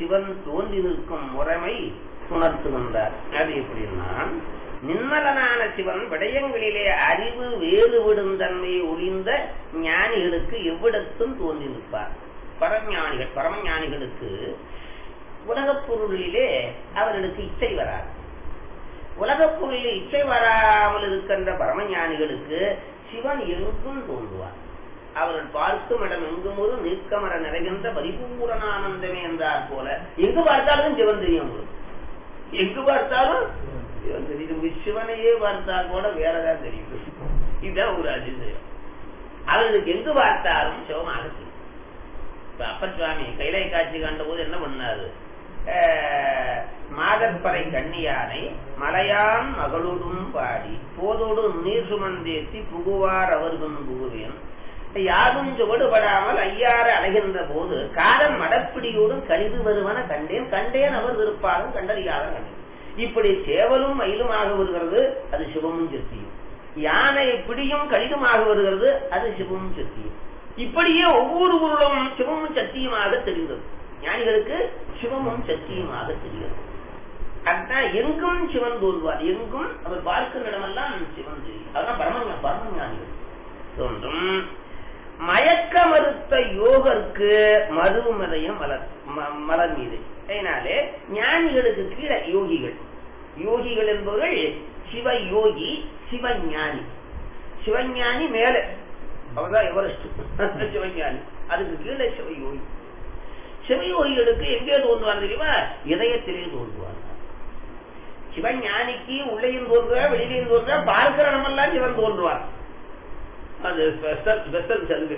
சிவன் தோன்றி நிற்கும் முறைமை உணர்த்துகின்றார் அது எப்படின்னா நிம்மலனான சிவன் விடயங்களிலே அறிவு வேறுவிடும் தன்மையை ஒளிந்த ஞானிகளுக்கு எவ்விடத்தும் தோன்றி நிற்பார் பரஞானிகள் பரமஞானிகளுக்கு உலகப் பொருளிலே அவர்களுக்கு இச்சை வராது உலகப் பொருளில் இச்சை வராமல் இருக்கின்ற பரமஞானிகளுக்கு சிவன் எங்கும் தோன்றுவார் அவர்கள் பார்க்கும் இடம் எங்கும் ஒரு நீக்கமர நிறைகின்ற பரிபூரணானந்தமே என்றார் போல எங்கு பார்த்தாலும் சிவன் தெரியும் உங்களுக்கு எங்கு பார்த்தாலும் சிவன் தெரியும் சிவனையே பார்த்தால் கூட வேறதான் தெரியும் இதுதான் ஒரு அதிசயம் அவர்களுக்கு எங்கு பார்த்தாலும் சிவமாக தெரியும் இப்ப அப்பர் சுவாமி கைலை காட்சி கண்ட போது என்ன பண்ணாரு அஹ், மாதற்பறை கண்ணியானை மலையான் மகளோடும் பாடி போதோடு நீர் சுமந்தேத்தி புகுவார் அவர்கும் புகுவேன் யாரும் சுவடுபடாமல் ஐயாறு அலைகின்ற போது காலம் மடப்பிடியோடும் கழிவு வருவன கண்டேன் கண்டேன் அவர் விருப்பாலும் கண்டறியாத கண்டேன் இப்படி சேவலும் மயிலுமாக வருகிறது அது சிவமும் சக்தியும் யானை பிடியும் கடிதமாக வருகிறது அது சிவமும் சக்தியும் இப்படியே ஒவ்வொரு பொருளும் சிவமும் சக்தியுமாக தெரிகிறது ஞானிகளுக்கு சிவமும் சக்தியுமாக தெரிகிறது அதுதான் எங்கும் சிவன் தோல்வார் எங்கும் அவர் பார்க்கும் இடமெல்லாம் சிவன் தெரியும் அதுதான் பரம பரம ஞானிகள் தோன்றும் மயக்க மறுத்த யோகருக்கு மருமதயம் மலர் ம- மலர் மீது அதனாலே ஞானிகளுக்கு கீழே யோகிகள் யோகிகள் என்பவர்கள் சிவ யோகி சிவஞானி சிவஞானி மேலே அவர்தான் எவரெஸ்ட் சிவஞானி அதுக்கு கீழே சிவயோகி சிவயோகிகளுக்கு எங்கே தோன்றுவார் தெரியுமா இதயத்திலே தோன்றுவார் சிவஞானிக்கு உள்ளேயும் தோன்றுவார் வெளியிலையும் தோன்றுவார் பார்க்கிற இடமெல்லாம் சிவன் தோன்றுவார் அது ஸ்பெஷல் ஸ்பெஷல் சலுகை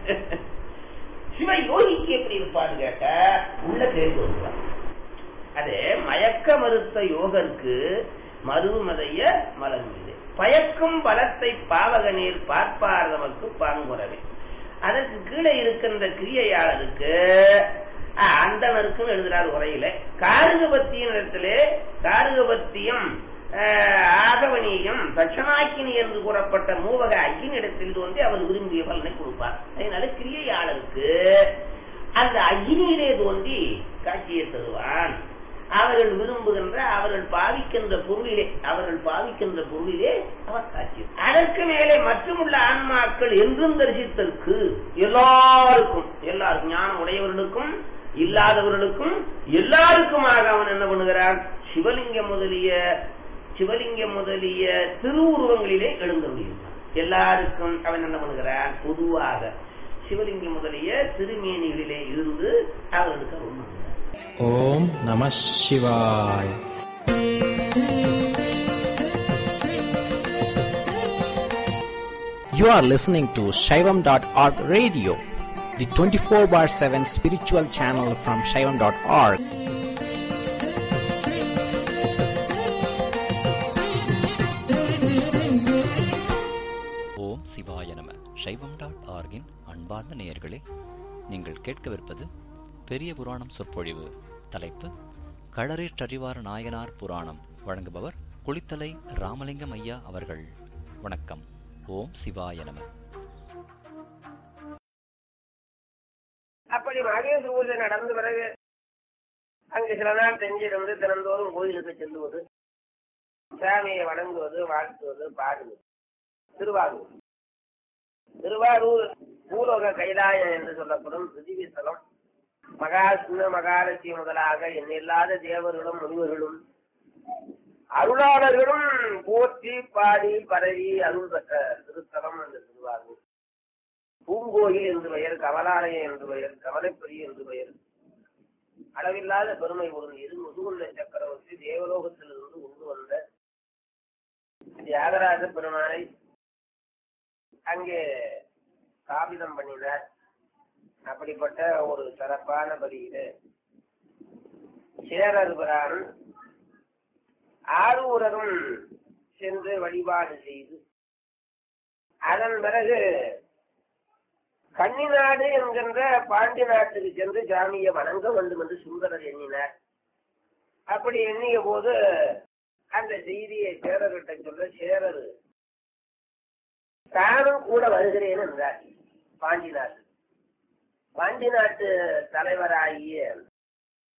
சிவ யோகிக்கு எப்படி இருப்பான்னு கேட்ட உள்ள தேர்ந்து வருவார் அது மயக்க மறுத்த யோகருக்கு மருமதைய மலர் மீது பயக்கும் பலத்தை பாவகநீர் பார்ப்பார் நமக்கு பாங்குறவே அதற்கு கீழே இருக்கின்ற கிரியையாளருக்கு அஹ், அந்தணருக்குன்னு எழுதுறார் உரையில காருகபத்தியின் இடத்திலே காருகபத்தியம் அஹ், ஆகவனியம் தட்சணாக்கினி என்று கூறப்பட்ட மூவக ஐயனிடத்தில் தோன்றி அவர் விரும்பிய பலனை கொடுப்பார் அதனால கிரியையாளருக்கு அந்த அக்னியிலே தோன்றி காட்சியை தருவான் அவர்கள் விரும்புகின்ற அவர்கள் பாவிக்கின்ற பொருளிலே அவர்கள் பாவிக்கின்ற பொருளிலே அவர் காட்சி அதற்கு மேலே மற்றுமுள்ள ஆன்மாக்கள் என்றும் தரிசித்தற்கு எல்லாருக்கும் எல்லாருக்கும் ஞானம் உடையவர்களுக்கும் இல்லாதவர்களுக்கும் எல்லாருக்குமாக அவன் என்ன பண்ணுகிறான் சிவலிங்கம் முதலிய சிவலிங்கம் முதலிய திருவுருவங்களிலே எழுந்தருளியிருந்தான் எல்லாருக்கும் அவன் என்ன பண்ணுகிறான் பொதுவாக சிவலிங்கம் முதலிய திருமேனிகளிலே இருந்து அவர்களுக்கு அருள் பண்ணுகிறான் ஓம் நம சிவாய் You are listening to Shaivam.org radio, the 24 bar 7 spiritual channel from Shaivam.org. ஓம் சிவாய நம சைவம் டாட் ஆர்கின் அன்பார்ந்த நேயர்களே நீங்கள் கேட்கவிருப்பது பெரிய புராணம் சொற்பொழிவு தலைப்பு களரேற்றறிவார் நாயனார் புராணம் வழங்குபவர் குளித்தலை ராமலிங்கம் ஐயா அவர்கள் வணக்கம் ஓம் சிவாய நம அப்படி மகேஷ் பூஜை நடந்த பிறகு அங்கு சில நாள் செஞ்சிருந்து தினந்தோறும் கோயிலுக்கு செல்லுவது சாமியை வணங்குவது வாழ்த்துவது பாடுவது திருவாரூர் திருவாரூர் பூலோக கைலாயம் என்று சொல்லப்படும் பிருத்திவி ஸ்தலம் மகாசிம்ம மகாலட்சுமி முதலாக எண்ணில்லாத தேவர்களும் முனிவர்களும் அருளாளர்களும் போற்றி பாடி பரவி அருள் பெற்ற திருத்தலம் அந்த திருவாரூர் பூங்கோயில் என்று பெயர் கமலாலயம் என்று பெயர் கமலைப்பரி என்று பெயர் அளவில்லாத பெருமை பொருந்தியது முதுகுள்ள சக்கரவர்த்தி தேவலோகத்திலிருந்து கொண்டு வந்த தியாகராஜ பெருமானை அங்கே ஸ்தாபிதம் பண்ணினார் அப்படிப்பட்ட ஒரு சிறப்பான பலியில சேரர் பிரான் ஆரூரரும் சென்று வழிபாடு செய்து அதன் பிறகு கன்னிநாடு என்கின்ற பாண்டி நாட்டுக்கு சென்று சாமியை வணங்க வேண்டும் என்று சுந்தரர் எண்ணினார் அப்படி எண்ணிய போது அந்த செய்தியை சேரர்கிட்ட சொல்ல சேரர் தானும் கூட வருகிறேன் என்றார் பாண்டி நாட்டு பாண்டி நாட்டு தலைவராகிய